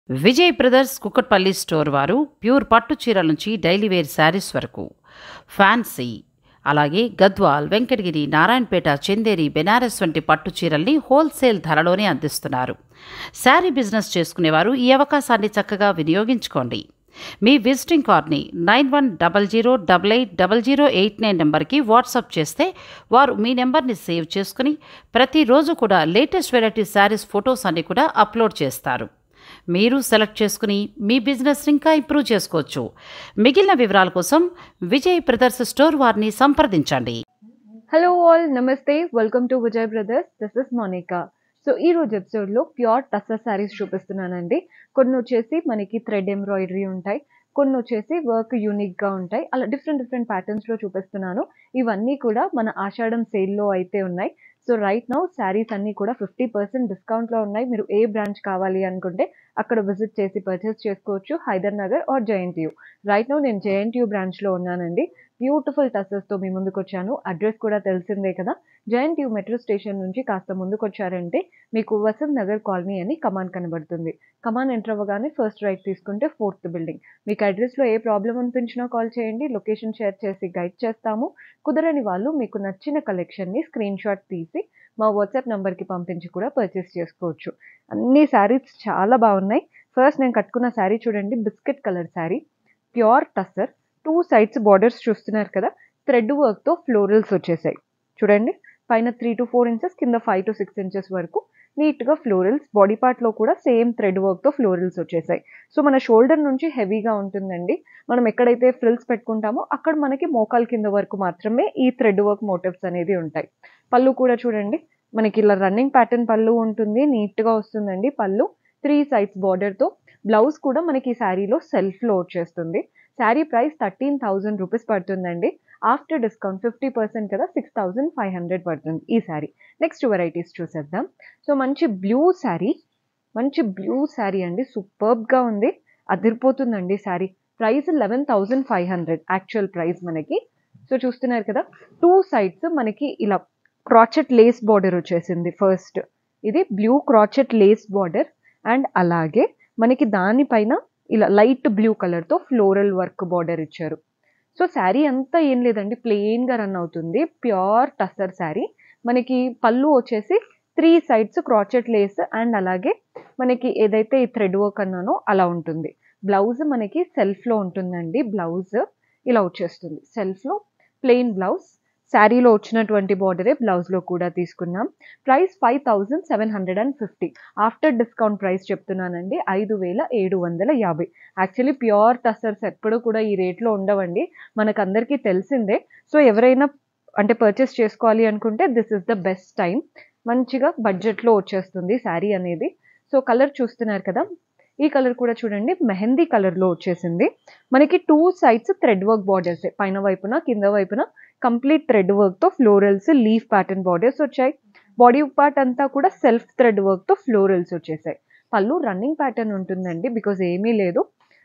Vijay brothers Kukatpally store వారు pure పట్టు చీరల నుంచి డైలీ వేర్ శారీస్ వరకు ఫ్యాన్సీ అలాగే గద్వాల్ వెంకటగిరి నారాయణపేట చందేరి బెనారస్ వంటి పట్టు చీరల్ని హోల్సేల్ ధరలోనే అందిస్తున్నారు శారీ బిజినెస్ చేసుకునేవారు ఈ అవకాశాన్ని చక్కగా వినియోగించుకోండి మీ విజిటింగ్ కార్డ్ని nine one double zero double eight double zero eight nine నెంబర్కి వాట్సాప్ చేస్తే వారు మీ నెంబర్ని సేవ్ చేసుకుని ప్రతిరోజు కూడా లేటెస్ట్ వెరైటీ శారీస్ ఫొటోస్ అన్ని కూడా అప్లోడ్ చేస్తారు మీరు సెలెక్ట్ చేసుకుని మీ బిజినెస్ ఇంకా ఇంప్రూవ్ చేసుకోవచ్చు మిగిలిన వివరాల కోసం విజయ్ బ్రదర్స్ స్టోర్ వారిని సంప్రదించండి హలో ఆల్ నమస్తే welcome to Vijay brothers this is Monika so ఈ రోజు ఎపిసోడ్లో ప్యూర్ టస్సర్ శారీస్ చూపిస్తున్నానండి కొన్ని వచ్చేసి మనకి థ్రెడ్ ఎంబ్రాయిడరీ ఉంటాయి కొన్ని వచ్చేసి వర్క్ యూనిక్గా ఉంటాయి అలా డిఫరెంట్ డిఫరెంట్ ప్యాటర్న్స్లో చూపిస్తున్నాను ఇవన్నీ కూడా మన ఆషాఢం సేల్లో అయితే ఉన్నాయి సో రైట్ నౌ శారీస్ అన్నీ కూడా ఫిఫ్టీ పర్సెంట్ డిస్కౌంట్లో ఉన్నాయి మీరు ఏ బ్రాంచ్ కావాలి అనుకుంటే అక్కడ విజిట్ చేసి పర్చేస్ చేసుకోవచ్చు Hyder Nagar or JNTU right now నేను జేఎన్టీయూ బ్రాంచ్లో ఉన్నానండి బ్యూటిఫుల్ టసెస్తో మీ ముందుకు వచ్చాను అడ్రస్ కూడా తెలిసిందే కదా జేఎన్టీయూ మెట్రో స్టేషన్ నుంచి కాస్త ముందుకు వచ్చారంటే మీకు వసంత్ నగర్ కాలనీ అని కమాన్ కనబడుతుంది కమాన్ ఎంటర్ అవ్వగానే ఫస్ట్ రైట్ తీసుకుంటే ఫోర్త్ బిల్డింగ్ మీకు అడ్రస్లో ఏ ప్రాబ్లం అనిపించినా కాల్ చేయండి లొకేషన్ షేర్ చేసి గైడ్ చేస్తాము కుదరని వాళ్ళు మీకు నచ్చిన కలెక్షన్ని స్క్రీన్ షాట్ తీసి మా వాట్సాప్ నెంబర్కి పంపించి కూడా పర్చేస్ చేసుకోవచ్చు అన్ని శారీస్ చాలా బాగున్నాయి ఫస్ట్ నేను కట్టుకున్న శారీ చూడండి biscuit colour sari pure tussar two sides borders చూస్తున్నారు కదా థ్రెడ్ వర్క్తో ఫ్లోరల్స్ వచ్చేసాయి చూడండి పైన త్రీ టు ఫోర్ ఇంచెస్ కింద ఫైవ్ టు సిక్స్ ఇంచెస్ వరకు నీట్గా ఫ్లోరల్స్ బాడీ పార్ట్లో కూడా సేమ్ థ్రెడ్ వర్క్తో ఫ్లోరల్స్ వచ్చేసాయి సో మన షోల్డర్ నుంచి హెవీగా ఉంటుందండి మనం ఎక్కడైతే ఫ్రిల్స్ పెట్టుకుంటామో అక్కడ మనకి మోకాల కింద వరకు మాత్రమే ఈ థ్రెడ్ వర్క్ మోటివ్స్ అనేది ఉంటాయి పళ్ళు కూడా చూడండి మనకి ఇలా రన్నింగ్ ప్యాటర్న్ పళ్ళు ఉంటుంది నీట్గా వస్తుందండి పళ్ళు త్రీ సైడ్స్ బార్డర్తో బ్లౌజ్ కూడా మనకి ఈ శారీలో సెల్ఫ్లో వచ్చేస్తుంది sari price thirteen thousand rupees పడుతుందండి ఆఫ్టర్ డిస్కౌంట్ ఫిఫ్టీ పర్సెంట్ కదా సిక్స్ థౌజండ్ ఫైవ్ హండ్రెడ్ పడుతుంది ఈ శారీ నెక్స్ట్ వెరైటీస్ చూసేద్దాం సో మంచి బ్లూ శారీ మంచి బ్లూ శారీ అండి సూపర్బ్గా ఉంది అదిరిపోతుందండి sari price eleven thousand five hundred actual price మనకి సో చూస్తున్నారు కదా టూ సైడ్స్ మనకి ఇలా క్రాచెట్ లేస్ బార్డర్ వచ్చేసింది ఫస్ట్ ఇది blue crochet lace border and అలాగే మనకి దానిపైన ఇలా లైట్ బ్లూ కలర్తో ఫ్లోరల్ వర్క్ బార్డర్ ఇచ్చారు సో శారీ అంతా ఏం లేదండి ప్లెయిన్గా రన్ అవుతుంది ప్యూర్ టస్సర్ శారీ మనకి పళ్ళు వచ్చేసి three sides crochet lace and అలాగే మనకి ఏదైతే ఈ థ్రెడ్ వర్క్ అన్నానో అలా ఉంటుంది బ్లౌజ్ మనకి సెల్ఫ్లో ఉంటుందండి బ్లౌజ్ ఇలా వచ్చేస్తుంది సెల్ఫ్లో ప్లెయిన్ బ్లౌజ్ శారీలో వచ్చినటువంటి బార్డరే బ్లౌజ్లో కూడా తీసుకున్నాం price five thousand seven hundred and fifty after discount price చెప్తున్నానండి ఐదు వేల ఏడు వందల యాభై యాక్చువల్లీ ప్యూర్ టస్సర్స్ ఎప్పుడు కూడా ఈ రేట్లో ఉండవండి మనకు అందరికీ తెలిసిందే సో ఎవరైనా అంటే పర్చేస్ చేసుకోవాలి అనుకుంటే this is the best time మంచిగా బడ్జెట్లో వచ్చేస్తుంది శారీ అనేది సో కలర్ చూస్తున్నారు కదా ఈ కలర్ కూడా చూడండి మెహందీ కలర్లో వచ్చేసింది మనకి two sides thread work borders పైన వైపున కింద వైపున కంప్లీట్ థ్రెడ్ వర్క్తో ఫ్లోరల్స్ లీఫ్ ప్యాటర్న్ బార్డర్స్ వచ్చాయి బాడీ పార్ట్ అంతా కూడా సెల్ఫ్ థ్రెడ్ వర్క్తో ఫ్లోరల్స్ వచ్చేసాయి పళ్ళు రన్నింగ్ ప్యాటర్న్ ఉంటుందండి బికాజ్ ఏమీ లేదు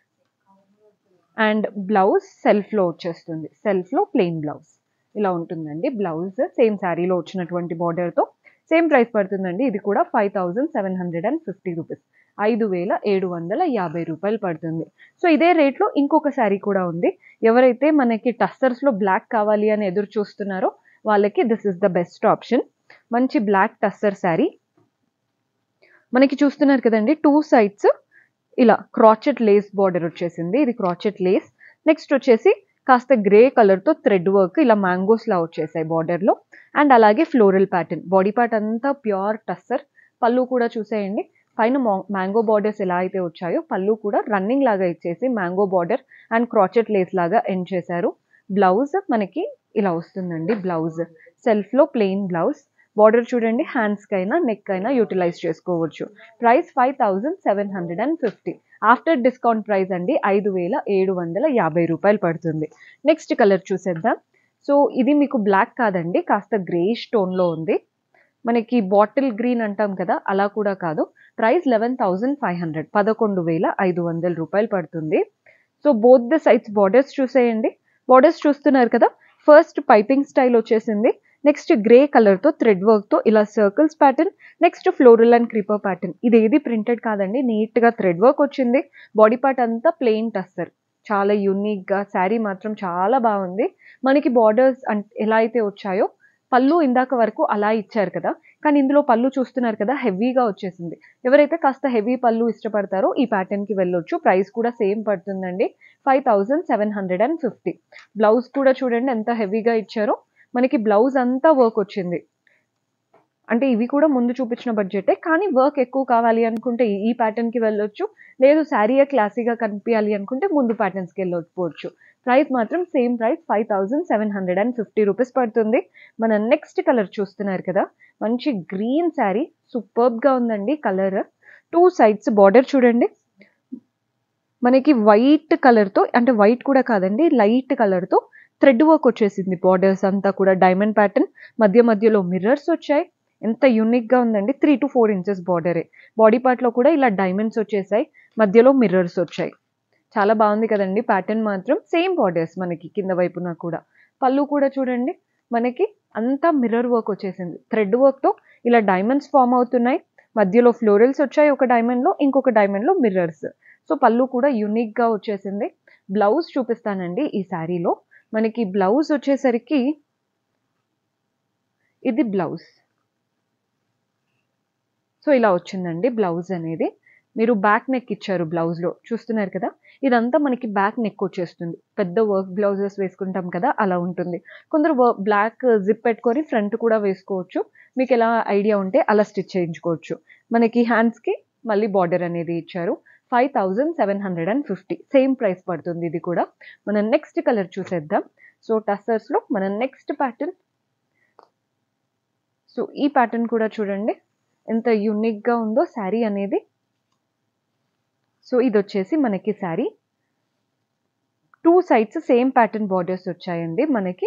అండ్ బ్లౌజ్ సెల్ఫ్లో వచ్చేస్తుంది సెల్ఫ్లో ప్లెయిన్ బ్లౌజ్ ఇలా ఉంటుందండి బ్లౌజ్ సేమ్ శారీలో వచ్చినటువంటి బార్డర్తో సేమ్ ప్రైస్ పడుతుందండి ఇది కూడా five thousand seven hundred and fifty rupees ఐదు వేల ఏడు వందల యాభై రూపాయలు పడుతుంది సో ఇదే రేట్లో ఇంకొక శారీ కూడా ఉంది ఎవరైతే మనకి టస్టర్స్లో బ్లాక్ కావాలి అని ఎదురు చూస్తున్నారో వాళ్ళకి this is the best option మంచి బ్లాక్ టస్టర్ శారీ మనకి చూస్తున్నారు కదండి టూ సైడ్స్ ఇలా క్రాచెట్ లేస్ బార్డర్ వచ్చేసింది ఇది క్రాచెట్ లేస్ నెక్స్ట్ వచ్చేసి కాస్త గ్రే కలర్తో థ్రెడ్ వర్క్ ఇలా మ్యాంగోస్ లా వచ్చేసాయి బార్డర్లో అండ్ అలాగే ఫ్లోరల్ ప్యాటర్న్ బాడీ పార్ట్ అంతా ప్యూర్ టస్సర్ పళ్ళు కూడా చూసేయండి పైన మ్యాంగో బార్డర్స్ ఎలా అయితే వచ్చాయో పళ్ళు కూడా రన్నింగ్ లాగా ఇచ్చేసి mango border and crochet lace లాగా ఎండ్ చేశారు బ్లౌజ్ మనకి ఇలా వస్తుందండి బ్లౌజ్ సెల్ఫ్లో ప్లెయిన్ బ్లౌజ్ బార్డర్ చూడండి హ్యాండ్స్కి అయినా నెక్ అయినా యూటిలైజ్ చేసుకోవచ్చు price five thousand seven hundred and fifty after discount price అండి ఐదు వేల ఏడు వందల యాభై రూపాయలు పడుతుంది నెక్స్ట్ కలర్ చూసేద్దాం సో ఇది మీకు బ్లాక్ కాదండి కాస్త గ్రేష్ టోన్లో ఉంది మనకి బాటిల్ గ్రీన్ అంటాం కదా అలా కూడా కాదు price eleven thousand five hundred పదకొండు వేల ఐదు వందల రూపాయలు పడుతుంది so both the sides borders చూసేయండి బార్డర్స్ చూస్తున్నారు కదా ఫస్ట్ పైపింగ్ స్టైల్ వచ్చేసింది నెక్స్ట్ గ్రే కలర్తో థ్రెడ్ వర్క్తో ఇలా circles pattern next floral and creeper pattern ఇది ఏది ప్రింటెడ్ కాదండి నీట్గా థ్రెడ్ వర్క్ వచ్చింది బాడీ పార్ట్ అంతా ప్లెయిన్ టస్సర్ చాలా యూనిక్గా శారీ మాత్రం చాలా బాగుంది మనకి బార్డర్స్ ఎలా అయితే వచ్చాయో పళ్ళు ఇందాక వరకు అలా ఇచ్చారు కదా కానీ ఇందులో పళ్ళు చూస్తున్నారు కదా హెవీగా వచ్చేసింది ఎవరైతే కాస్త హెవీ పళ్ళు ఇష్టపడతారో ఈ ప్యాటర్న్కి వెళ్ళొచ్చు ప్రైస్ కూడా సేమ్ పడుతుందండి five thousand seven hundred and fifty blouse కూడా చూడండి ఎంత హెవీగా ఇచ్చారో మనకి బ్లౌజ్ అంతా వర్క్ వచ్చింది అంటే ఇవి కూడా ముందు చూపించిన బడ్జెటే కానీ వర్క్ ఎక్కువ కావాలి అనుకుంటే ఈ ప్యాటర్న్కి వెళ్ళొచ్చు లేదు శారీయే క్లాసీగా కనిపించాలి అనుకుంటే ముందు ప్యాటర్న్స్కి వెళ్ళకపోవచ్చు ప్రైస్ మాత్రం same price five thousand seven hundred and fifty rupees పడుతుంది మన నెక్స్ట్ కలర్ చూస్తున్నారు కదా మంచి గ్రీన్ శారీ సూపర్బ్గా ఉందండి కలర్ టూ సైడ్స్ బార్డర్ చూడండి మనకి వైట్ కలర్తో అంటే వైట్ కూడా కాదండి లైట్ కలర్తో థ్రెడ్ వర్క్ వచ్చేసింది బార్డర్స్ అంతా కూడా డైమండ్ ప్యాటర్న్ మధ్య మధ్యలో మిర్రర్స్ వచ్చాయి ఎంత యూనిక్గా ఉందండి త్రీ టు ఫోర్ ఇంచెస్ బార్డరే బాడీ పార్ట్లో కూడా ఇలా డైమండ్స్ వచ్చేసాయి మధ్యలో మిర్రర్స్ వచ్చాయి చాలా బాగుంది కదండి ప్యాటర్న్ మాత్రం సేమ్ బార్డర్స్ మనకి కింద వైపున కూడా పళ్ళు కూడా చూడండి మనకి అంతా మిర్రర్ వర్క్ వచ్చేసింది థ్రెడ్ వర్క్తో ఇలా డైమండ్స్ ఫామ్ అవుతున్నాయి మధ్యలో ఫ్లోరల్స్ వచ్చాయి ఒక డైమండ్లో ఇంకొక డైమండ్లో మిర్రర్స్ సో పళ్ళు కూడా యూనిక్గా వచ్చేసింది బ్లౌజ్ చూపిస్తానండి ఈ శారీలో మనకి బ్లౌజ్ వచ్చేసరికి ఇది బ్లౌజ్ సో ఇలా వచ్చిందండి బ్లౌజ్ అనేది మీరు బ్యాక్ నెక్ ఇచ్చారు బ్లౌజ్లో చూస్తున్నారు కదా ఇదంతా మనకి బ్యాక్ నెక్ వచ్చేస్తుంది పెద్ద వర్క్ బ్లౌజెస్ వేసుకుంటాం కదా అలా ఉంటుంది కొందరు బ్లాక్ జిప్ పెట్టుకొని ఫ్రంట్ కూడా వేసుకోవచ్చు మీకు ఎలా ఐడియా ఉంటే అలా స్టిచ్ చేయించుకోవచ్చు మనకి హ్యాండ్స్కి మళ్ళీ బార్డర్ అనేది ఇచ్చారు five thousand seven hundred and fifty same price పడుతుంది ఇది కూడా మనం నెక్స్ట్ కలర్ చూసేద్దాం సో టస్సర్స్లో మన నెక్స్ట్ ప్యాటర్న్ సో ఈ ప్యాటర్న్ కూడా చూడండి ఎంత యూనిక్గా ఉందో శారీ అనేది సో ఇది వచ్చేసి మనకి sari two sides same pattern borders వచ్చాయండి మనకి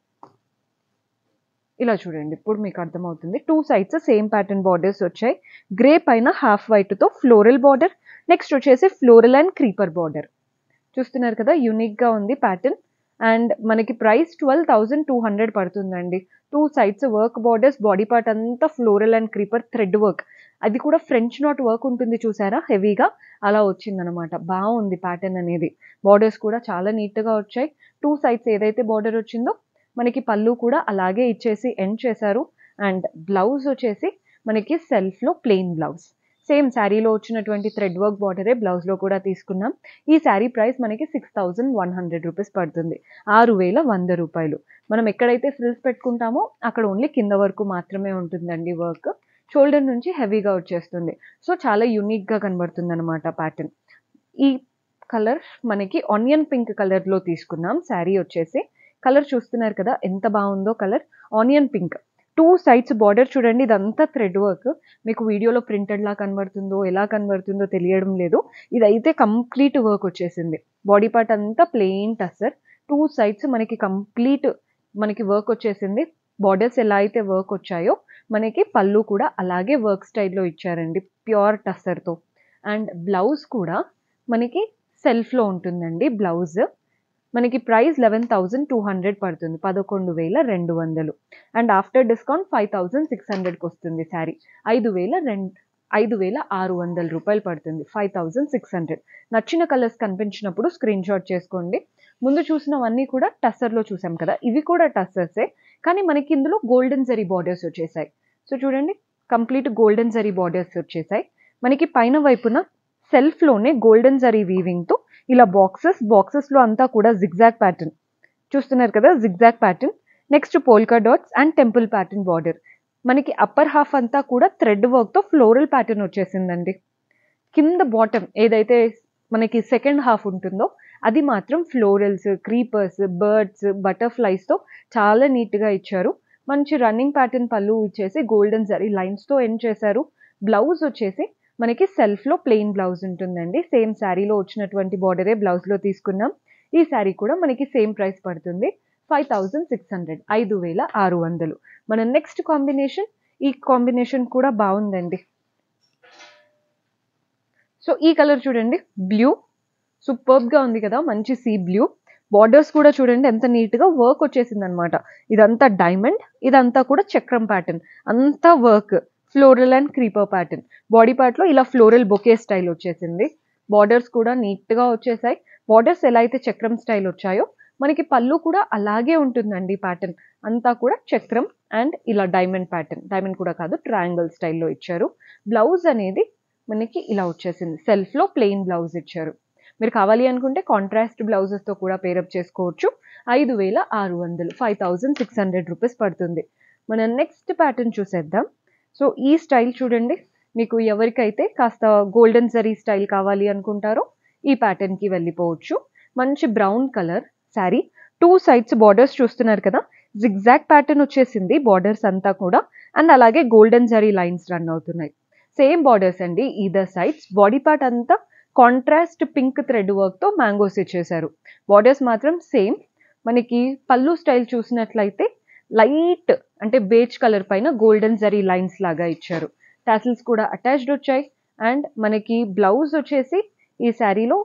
ఇలా చూడండి ఇప్పుడు మీకు అర్థమవుతుంది two sides same pattern borders వచ్చాయి గ్రే పైన హాఫ్ వైట్తో ఫ్లోరల్ బార్డర్ నెక్స్ట్ వచ్చేసి ఫ్లోరల్ అండ్ క్రీపర్ బార్డర్ చూస్తున్నారు కదా యూనిక్గా ఉంది ప్యాటర్న్ అండ్ మనకి price twelve thousand two hundred పడుతుందండి two sides work borders body part అంతా floral and creeper thread work అది కూడా ఫ్రెంచ్ నాట్ వర్క్ ఉంటుంది చూసారా హెవీగా అలా వచ్చిందనమాట బాగుంది ప్యాటర్న్ అనేది బార్డర్స్ కూడా చాలా నీట్గా వచ్చాయి టూ సైడ్స్ ఏదైతే బార్డర్ వచ్చిందో మనకి పళ్ళు కూడా అలాగే ఇచ్చేసి ఎండ్ చేశారు అండ్ బ్లౌజ్ వచ్చేసి మనకి సెల్ఫ్లో ప్లెయిన్ బ్లౌజ్ సేమ్ శారీలో వచ్చినటువంటి థ్రెడ్ వర్క్ బార్డరే బ్లౌజ్లో కూడా తీసుకున్నాం ఈ శారీ ప్రైస్ మనకి six thousand one hundred rupees పడుతుంది ఆరు వేల వంద రూపాయలు మనం ఎక్కడైతే ఫ్రిల్స్ పెట్టుకుంటామో అక్కడ ఓన్లీ కింద వరకు మాత్రమే ఉంటుందండి వర్క్ షోల్డర్ నుంచి హెవీగా వచ్చేస్తుంది సో చాలా యూనిక్గా కనబడుతుంది అనమాట ప్యాటర్న్ ఈ కలర్ మనకి ఆనియన్ పింక్ కలర్లో తీసుకున్నాం శారీ వచ్చేసి కలర్ చూస్తున్నారు కదా ఎంత బాగుందో colour onion pink two sides border చూడండి ఇదంతా థ్రెడ్ వర్క్ మీకు వీడియోలో ప్రింటెడ్ లా కనబడుతుందో ఎలా కనబడుతుందో తెలియడం లేదు ఇదైతే కంప్లీట్ వర్క్ వచ్చేసింది బాడీ పార్ట్ అంతా ప్లెయిన్ టసర్ టూ సైడ్స్ మనకి కంప్లీట్ మనకి వర్క్ వచ్చేసింది బార్డర్స్ ఎలా అయితే వర్క్ వచ్చాయో మనకి పళ్ళు కూడా అలాగే వర్క్ స్టైల్లో ఇచ్చారండి ప్యూర్ టస్సర్తో అండ్ బ్లౌజ్ కూడా మనకి సెల్ఫ్లో ఉంటుందండి బ్లౌజ్ మనకి price eleven thousand two hundred పడుతుంది పదకొండు వేల రెండు వందలు and after discount five thousand six హండ్రెడ్కి వస్తుంది శారీ ఐదు వేల రెండు ఐదు వేల ఆరు వందల రూపాయలు పడుతుంది ఫైవ్ థౌజండ్ సిక్స్ హండ్రెడ్ నచ్చిన కలర్స్ కనిపించినప్పుడు స్క్రీన్ షాట్ చేసుకోండి ముందు చూసినవన్నీ కూడా టస్సర్లో చూసాం కదా ఇవి కూడా టస్సర్సే కానీ మనకి ఇందులో గోల్డెన్ జరీ బార్డర్స్ వచ్చేసాయి సో చూడండి కంప్లీట్ గోల్డెన్ జరీ బార్డర్స్ వచ్చేసాయి మనకి పైన వైపున సెల్ఫ్లోనే గోల్డెన్ జరీ వీవింగ్తో ఇలా బాక్సెస్ బాక్సెస్లో అంతా కూడా జిగ్జాగ్ ప్యాటర్న్ చూస్తున్నారు కదా zigzag pattern next polka dots and temple pattern border మనకి అప్పర్ హాఫ్ అంతా కూడా థ్రెడ్ వర్క్తో ఫ్లోరల్ ప్యాటర్న్ వచ్చేసిందండి కింద బాటమ్ ఏదైతే మనకి సెకండ్ హాఫ్ ఉంటుందో అది మాత్రం ఫ్లోరల్స్ క్రీపర్స్ బర్డ్స్ బటర్ఫ్లైస్తో చాలా నీట్గా ఇచ్చారు మంచి రన్నింగ్ ప్యాటర్న్ పళ్ళు ఇచ్చేసి గోల్డెన్ జరీ లైన్స్తో ఎండ్ చేశారు బ్లౌజ్ వచ్చేసి మనకి సెల్ఫ్లో ప్లెయిన్ బ్లౌజ్ ఉంటుందండి సేమ్ శారీలో వచ్చినటువంటి బార్డరే బ్లౌజ్లో తీసుకున్నాం ఈ శారీ కూడా మనకి సేమ్ ప్రైస్ పడుతుంది ఫైవ్ థౌజండ్ సిక్స్ హండ్రెడ్ ఐదు వేల ఆరు వందలు మన నెక్స్ట్ కాంబినేషన్ ఈ కాంబినేషన్ కూడా బాగుందండి సో ఈ కలర్ చూడండి బ్లూ సూపర్బ్గా ఉంది కదా మంచి సీ బ్లూ బార్డర్స్ కూడా చూడండి ఎంత నీట్ గా వర్క్ వచ్చేసింది అనమాట ఇదంతా డైమండ్ ఇదంతా కూడా చక్రం ప్యాటర్న్ అంతా work floral and creeper pattern body part లో ఇలా ఫ్లోరల్ బొకే స్టైల్ వచ్చేసింది బార్డర్స్ కూడా నీట్ గా వచ్చేసాయి బార్డర్స్ ఎలా అయితే చక్రం స్టైల్ వచ్చాయో మనకి పళ్ళు కూడా అలాగే ఉంటుందండి ప్యాటర్న్ అంతా కూడా చక్రం అండ్ ఇలా డైమండ్ ప్యాటర్న్ డైమండ్ కూడా కాదు ట్రయాంగిల్ స్టైల్లో ఇచ్చారు బ్లౌజ్ అనేది మనకి ఇలా వచ్చేసింది సెల్ఫ్ లో ప్లెయిన్ బ్లౌజ్ ఇచ్చారు మీరు కావాలి అనుకుంటే కాంట్రాస్ట్ బ్లౌజెస్ తో కూడా పేరప్ చేసుకోవచ్చు ఐదు వేల ఆరు వందలు five thousand six hundred rupees పడుతుంది మన నెక్స్ట్ ప్యాటర్న్ చూసేద్దాం సో ఈ స్టైల్ చూడండి మీకు ఎవరికైతే కాస్త గోల్డెన్ జరీ స్టైల్ కావాలి అనుకుంటారో ఈ ప్యాటర్న్ కి వెళ్ళిపోవచ్చు మంచి brown colour sari two sides borders చూస్తున్నారు కదా జిగ్జాగ్ ప్యాటర్న్ వచ్చేసింది బార్డర్స్ అంతా కూడా అండ్ అలాగే గోల్డెన్ జరీ లైన్స్ రన్ అవుతున్నాయి సేమ్ బార్డర్స్ అండి ఈదర్ సైడ్స్ బాడీ పార్ట్ అంతా కాంట్రాస్ట్ పింక్ థ్రెడ్ వర్క్ తో మ్యాంగోస్ ఇచ్చేసారు బార్డర్స్ మాత్రం సేమ్ మనకి పళ్ళు స్టైల్ చూసినట్లయితే లైట్ అంటే బేజ్ కలర్ పైన గోల్డెన్ జరీ లైన్స్ లాగా ఇచ్చారు టాసిల్స్ కూడా అటాచ్డ్ వచ్చాయి అండ్ మనకి బ్లౌజ్ వచ్చేసి ఈ శారీలో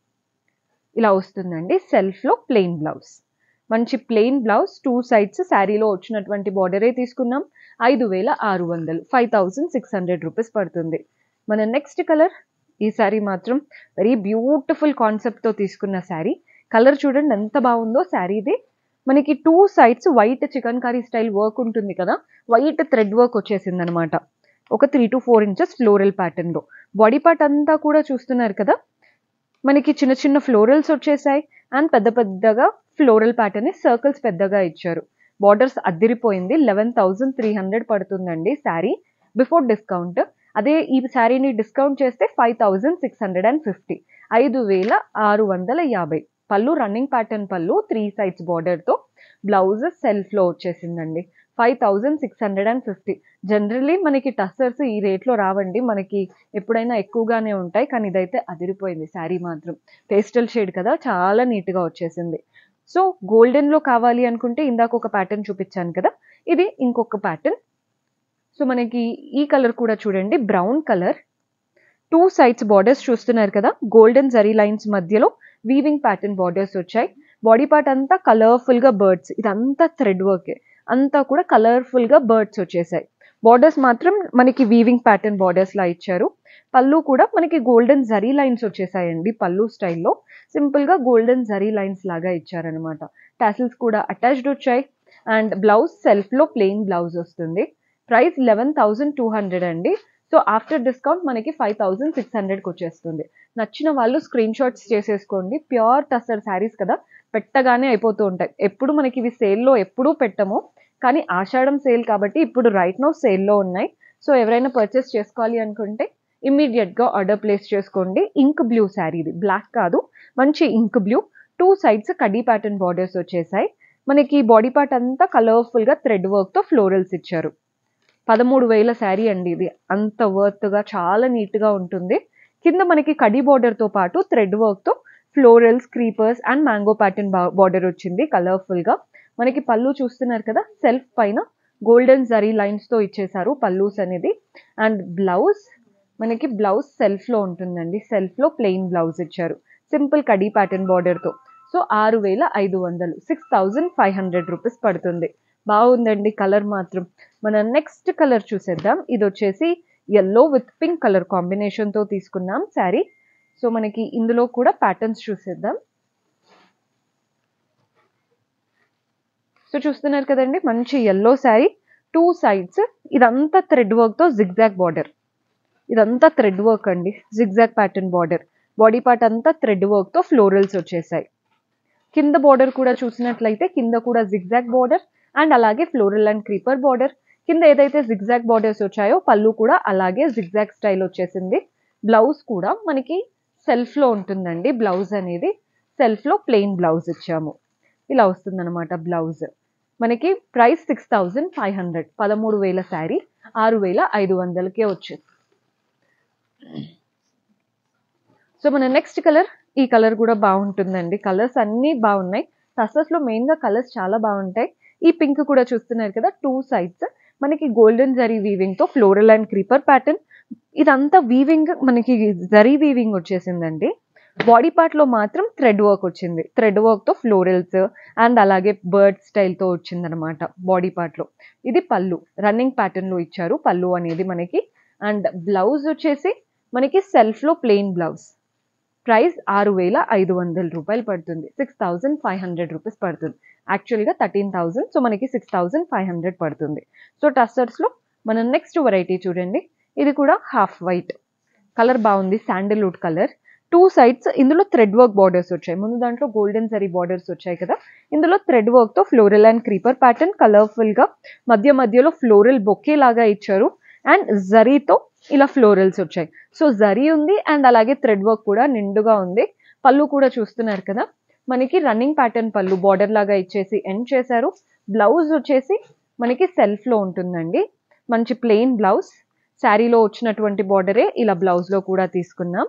ఇలా వస్తుందండి సెల్ఫ్ లో ప్లెయిన్ బ్లౌజ్ మంచి ప్లెయిన్ బ్లౌజ్ టూ సైడ్స్ శారీలో వచ్చినటువంటి బార్డరే తీసుకున్నాం ఐదు వేల ఆరు వందలు five thousand six hundred rupees పడుతుంది మన నెక్స్ట్ కలర్ ఈ శారీ మాత్రం వెరీ బ్యూటిఫుల్ కాన్సెప్ట్తో తీసుకున్న శారీ కలర్ చూడండి ఎంత బాగుందో శారీది మనకి two sides white chicken curry style work ఉంటుంది కదా వైట్ థ్రెడ్ వర్క్ వచ్చేసింది అనమాట ఒక three to four inches floral ప్యాటర్న్లో బాడీ పార్ట్ అంతా కూడా చూస్తున్నారు కదా మనకి చిన్న చిన్న ఫ్లోరల్స్ వచ్చేసాయి అండ్ పెద్ద పెద్దగా ఫ్లోరల్ ప్యాటర్న్ సర్కిల్స్ పెద్దగా ఇచ్చారు బార్డర్స్ అద్దిరిపోయింది లెవెన్ థౌజండ్ త్రీ హండ్రెడ్ పడుతుందండి శారీ బిఫోర్ డిస్కౌంట్ అదే ఈ శారీని డిస్కౌంట్ చేస్తే five thousand six hundred and fifty ఐదు వేల ఆరు వందల యాభై పళ్ళు రన్నింగ్ ప్యాటర్న్ పళ్ళు త్రీ సైడ్స్ బార్డర్తో బ్లౌజ్ సెల్ఫ్లో వచ్చేసిందండి five thousand six hundred and fifty generally మనకి టస్సర్స్ ఈ రేట్లో రావండి మనకి ఎప్పుడైనా ఎక్కువగానే ఉంటాయి కానీ ఇదైతే అదిరిపోయింది శారీ మాత్రం పేస్టల్ షేడ్ కదా చాలా నీట్గా వచ్చేసింది సో గోల్డెన్లో కావాలి అనుకుంటే ఇందాక ఒక ప్యాటర్న్ చూపించాను కదా ఇది ఇంకొక ప్యాటర్న్ సో మనకి ఈ కలర్ కూడా చూడండి brown colour two sides borders చూస్తున్నారు కదా గోల్డెన్ జరీ లైన్స్ మధ్యలో వీవింగ్ ప్యాటర్న్ బార్డర్స్ వచ్చాయి బాడీ పార్ట్ అంతా కలర్ఫుల్ గా బర్డ్స్ ఇదంతా థ్రెడ్ వర్క్ అంతా కూడా కలర్ఫుల్ గా బర్డ్స్ వచ్చేసాయి బార్డర్స్ మాత్రం మనకి వీవింగ్ ప్యాటర్న్ బార్డర్స్ లా ఇచ్చారు పళ్ళు కూడా మనకి గోల్డెన్ జరీ లైన్స్ వచ్చేసాయండి పళ్ళు స్టైల్లో సింపుల్ గా గోల్డెన్ జరీ లైన్స్ లాగా ఇచ్చారనమాట టాసిల్స్ కూడా అటాచ్డ్ వచ్చాయి అండ్ బ్లౌజ్ సెల్ఫ్ లో ప్లెయిన్ బ్లౌజ్ వస్తుంది price eleven thousand two hundred అండి సో ఆఫ్టర్ డిస్కౌంట్ మనకి ఫైవ్ థౌజండ్ సిక్స్ హండ్రెడ్కి వచ్చేస్తుంది నచ్చిన వాళ్ళు స్క్రీన్ షాట్స్ చేసేసుకోండి ప్యూర్ టస్సర్ శారీస్ కదా పెట్టగానే అయిపోతూ ఉంటాయి ఎప్పుడు మనకి ఇవి సేల్లో ఎప్పుడూ పెట్టము కానీ ఆషాఢం సేల్ కాబట్టి ఇప్పుడు రైట్ నో సేల్లో ఉన్నాయి సో ఎవరైనా పర్చేస్ చేసుకోవాలి అనుకుంటే ఇమ్మీడియట్గా ఆర్డర్ ప్లేస్ చేసుకోండి ఇంక్ బ్లూ శారీ ఇది బ్లాక్ కాదు మంచి ఇంక్ బ్లూ టూ సైడ్స్ కడీ ప్యాటర్న్ బార్డర్స్ వచ్చేసాయి మనకి బాడీ పార్ట్ అంతా కలర్ఫుల్గా థ్రెడ్ వర్క్తో ఫ్లోరల్స్ ఇచ్చారు పదమూడు వేల శారీ అండి ఇది అంత వర్త్గా చాలా నీట్గా ఉంటుంది కింద మనకి కడీ బార్డర్తో పాటు థ్రెడ్ వర్క్తో florals creepers and mango pattern border వచ్చింది కలర్ఫుల్గా మనకి పళ్ళు చూస్తున్నారు కదా సెల్ఫ్ పైన గోల్డెన్ జరీ లైన్స్తో ఇచ్చేసారు పల్లూస్ అనేది అండ్ బ్లౌజ్ మనకి బ్లౌజ్ సెల్ఫ్లో ఉంటుందండి సెల్ఫ్లో ప్లెయిన్ బ్లౌజ్ ఇచ్చారు సింపుల్ కడీ ప్యాటర్న్ బార్డర్తో సో ఆరు వేల ఐదు వందలు six thousand five hundred rupees పడుతుంది బాగుందండి కలర్ మాత్రం మన నెక్స్ట్ కలర్ చూసేద్దాం ఇది వచ్చేసి ఎల్లో విత్ పింక్ కలర్ కాంబినేషన్తో తీసుకున్నాం శారీ సో మనకి ఇందులో కూడా ప్యాటర్న్స్ చూసేద్దాం సో చూస్తున్నారు కదండి మంచి ఎల్లో శారీ టూ సైడ్స్ ఇదంతా థ్రెడ్ వర్క్తో జిగ్జాగ్ బార్డర్ ఇదంతా థ్రెడ్ వర్క్ అండి zigzag pattern border body part అంతా థ్రెడ్ వర్క్తో ఫ్లోరల్స్ వచ్చేసాయి కింద బార్డర్ కూడా చూసినట్లయితే కింద కూడా జిగ్జాగ్ బార్డర్ అండ్ అలాగే ఫ్లోరల్ అండ్ క్రీపర్ బార్డర్ కింద ఏదైతే జిగ్జాగ్ బార్డర్స్ వచ్చాయో పళ్ళు కూడా అలాగే జిగ్జాగ్ స్టైల్ వచ్చేసింది బ్లౌజ్ కూడా మనకి సెల్ఫ్లో ఉంటుందండి బ్లౌజ్ అనేది సెల్ఫ్లో ప్లెయిన్ బ్లౌజ్ ఇచ్చాము ఇలా వస్తుందన్నమాట బ్లౌజ్ మనకి price six thousand five hundred పదమూడు వేల శారీ ఆరు వేల ఐదు వందలకే వచ్చింది సో మన నెక్స్ట్ కలర్ ఈ కలర్ కూడా బాగుంటుందండి కలర్స్ అన్నీ బాగున్నాయి టసర్స్లో మెయిన్గా కలర్స్ చాలా బాగుంటాయి ఈ పింక్ కూడా చూస్తున్నారు కదా టూ సైడ్స్ మనకి గోల్డెన్ జరీ వీవింగ్తో ఫ్లోరల్ అండ్ క్రీపర్ ప్యాటర్న్ ఇదంతా వీవింగ్ మనకి జరీ వీవింగ్ వచ్చేసిందండి బాడీ పార్ట్లో మాత్రం థ్రెడ్ వర్క్ వచ్చింది థ్రెడ్ వర్క్తో ఫ్లోరల్స్ అండ్ అలాగే బర్డ్ స్టైల్తో వచ్చిందనమాట బాడీ పార్ట్లో ఇది పళ్ళు రన్నింగ్ ప్యాటర్న్లో ఇచ్చారు పళ్ళు అనేది మనకి అండ్ బ్లౌజ్ వచ్చేసి మనకి సెల్ఫ్లో ప్లెయిన్ బ్లౌజ్ ప్రైస్ ఆరు వేల ఐదు వందల రూపాయలు పడుతుంది six thousand five hundred rupees పడుతుంది యాక్చువల్గా థర్టీన్ థౌజండ్ సో మనకి సిక్స్ థౌజండ్ ఫైవ్ హండ్రెడ్ పడుతుంది సో టస్టర్స్లో మనం నెక్స్ట్ వెరైటీ చూడండి ఇది కూడా హాఫ్ వైట్ కలర్ బాగుంది శాండిల్వుడ్ కలర్ టూ సైడ్స్ ఇందులో థ్రెడ్ వర్క్ బార్డర్స్ వచ్చాయి ముందు దాంట్లో గోల్డెన్ జరీ బార్డర్స్ వచ్చాయి కదా ఇందులో థ్రెడ్ వర్క్తో ఫ్లోరల్ అండ్ క్రీపర్ ప్యాటర్న్ కలర్ఫుల్గా మధ్య మధ్యలో ఫ్లోరల్ బొకే లాగా ఇచ్చారు అండ్ జరీతో ఇలా ఫ్లోరల్స్ వచ్చాయి సో జరీ ఉంది అండ్ అలాగే థ్రెడ్ వర్క్ కూడా నిండుగా ఉంది పళ్ళు కూడా చూస్తున్నారు కదా మనకి రన్నింగ్ ప్యాటర్న్ పళ్ళు బార్డర్ లాగా ఇచ్చేసి ఎండ్ చేశారు బ్లౌజ్ వచ్చేసి మనకి సెల్ఫ్లో ఉంటుందండి మంచి ప్లెయిన్ బ్లౌజ్ శారీలో వచ్చినటువంటి బార్డరే ఇలా బ్లౌజ్లో కూడా తీసుకున్నాం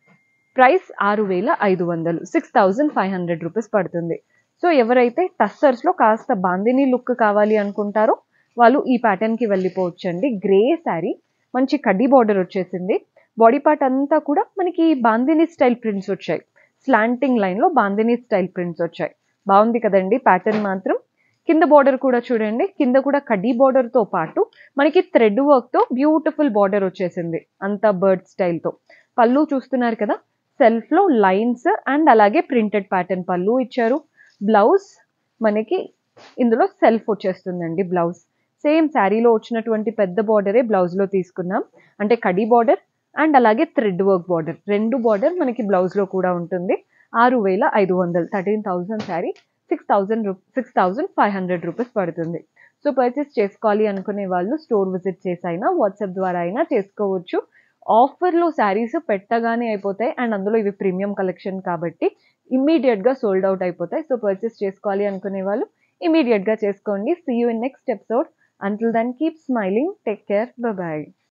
ప్రైస్ ఆరు వేల ఐదు వందలు six thousand five hundred rupees పడుతుంది సో ఎవరైతే టస్సర్స్లో కాస్త బాందిని లుక్ కావాలి అనుకుంటారో వాళ్ళు ఈ ప్యాటర్న్కి వెళ్ళిపోవచ్చండి గ్రే శారీ మంచి కడ్డీ బార్డర్ వచ్చేసింది బాడీ పార్ట్ అంతా కూడా మనకి బాందిని స్టైల్ ప్రింట్స్ వచ్చాయి స్లాంటింగ్ లైన్లో బాందిని స్టైల్ ప్రింట్స్ వచ్చాయి బాగుంది కదండి ప్యాటర్న్ మాత్రం కింద బార్డర్ కూడా చూడండి కింద కూడా కడ్డీ బార్డర్తో పాటు మనకి థ్రెడ్ వర్క్తో బ్యూటిఫుల్ బార్డర్ వచ్చేసింది అంతా బర్డ్ స్టైల్తో పళ్ళు చూస్తున్నారు కదా సెల్ఫ్లో లైన్స్ అండ్ అలాగే ప్రింటెడ్ ప్యాటర్న్ పళ్ళు ఇచ్చారు బ్లౌజ్ మనకి ఇందులో సెల్ఫ్ వచ్చేస్తుందండి బ్లౌజ్ సేమ్ శారీలో వచ్చినటువంటి పెద్ద బార్డరే బ్లౌజ్లో తీసుకున్నాం అంటే కడీ బార్డర్ అండ్ అలాగే థ్రెడ్ వర్క్ బార్డర్ రెండు బార్డర్ మనకి బ్లౌజ్లో కూడా ఉంటుంది ఆరు వేల ఐదు వందలు thirteen thousand sari six thousand రూ six thousand five hundred rupees పడుతుంది సో పర్చేస్ చేసుకోవాలి అనుకునే వాళ్ళు స్టోర్ విజిట్ చేసి అయినా వాట్సాప్ ద్వారా అయినా చేసుకోవచ్చు ఆఫర్లో శారీస్ పెట్టగానే అయిపోతాయి అండ్ అందులో ఇవి ప్రీమియం కలెక్షన్ కాబట్టి ఇమ్మీడియట్గా సోల్డ్ అవుట్ అయిపోతాయి సో పర్చేస్ చేసుకోవాలి అనుకునే వాళ్ళు ఇమీడియట్గా చేసుకోండి see you in next episode until then keep smiling take care bye